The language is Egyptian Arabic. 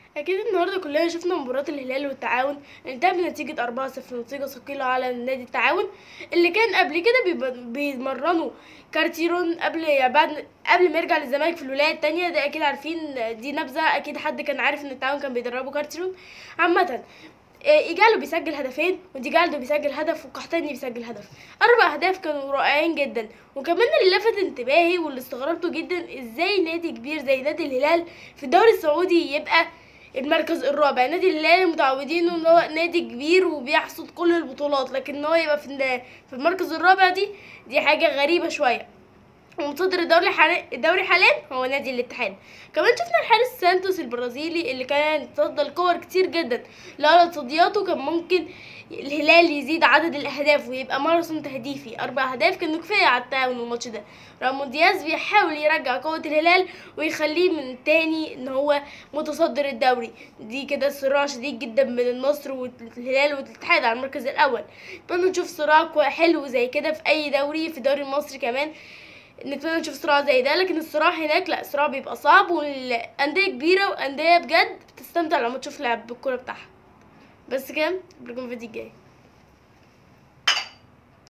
اكيد النهارده كلنا شفنا مباراة الهلال والتعاون انتهت بنتيجة 4-0 نتيجة ثقيلة على نادي التعاون اللي كان قبل كده بيب- بيمرنوا كارتيرون قبل يعني بعد قبل ما يرجع للزمالك في الولاية التانية ده اكيد عارفين دي نبذة اكيد حد كان عارف ان التعاون كان بيدربوا كارتيرون عامة إيه، ايجالو بيسجل هدفين وديجالدو بيسجل هدف وقحطاني بيسجل هدف اربع اهداف كانوا رائعين جدا وكمان اللي لفت انتباهي واللي استغربته جدا ازاي نادي كبير زي نادي الهلال في الدوري السعودي يبقى المركز الرابع نادي الهلال متعودين ان هو نادي كبير وبيحصد كل البطولات لكن ان هو يبقى في النا- في المركز الرابع دي دي حاجه غريبه شويه ومتصدر الدوري حاليا الدوري حاليا هو نادي الاتحاد كمان شفنا الحارس سانتوس البرازيلي اللي كان تصدى الكور كتير جدا لولا تصدياته كان ممكن الهلال يزيد عدد الاهداف ويبقى ماراثون تهديفي اربع اهداف كانوا كفايه على التعاون الماتش ده رامون دياز بيحاول يرجع قوه الهلال ويخليه من تاني ان هو متصدر الدوري دي كده صراع شديد جدا بين النصر والهلال والاتحاد على المركز الاول نتمنى نشوف صراع كوي- حلو زي كده في اي دوري في الدوري المصري كمان نتمنى نشوف صراع زي ده لكن الصراع هناك لا الصراع بيبقى صعب والانديه كبيره وانديه بجد بتستمتع لما تشوف لعب بالكوره بتاعها بس كده بكم الفيديو الجاي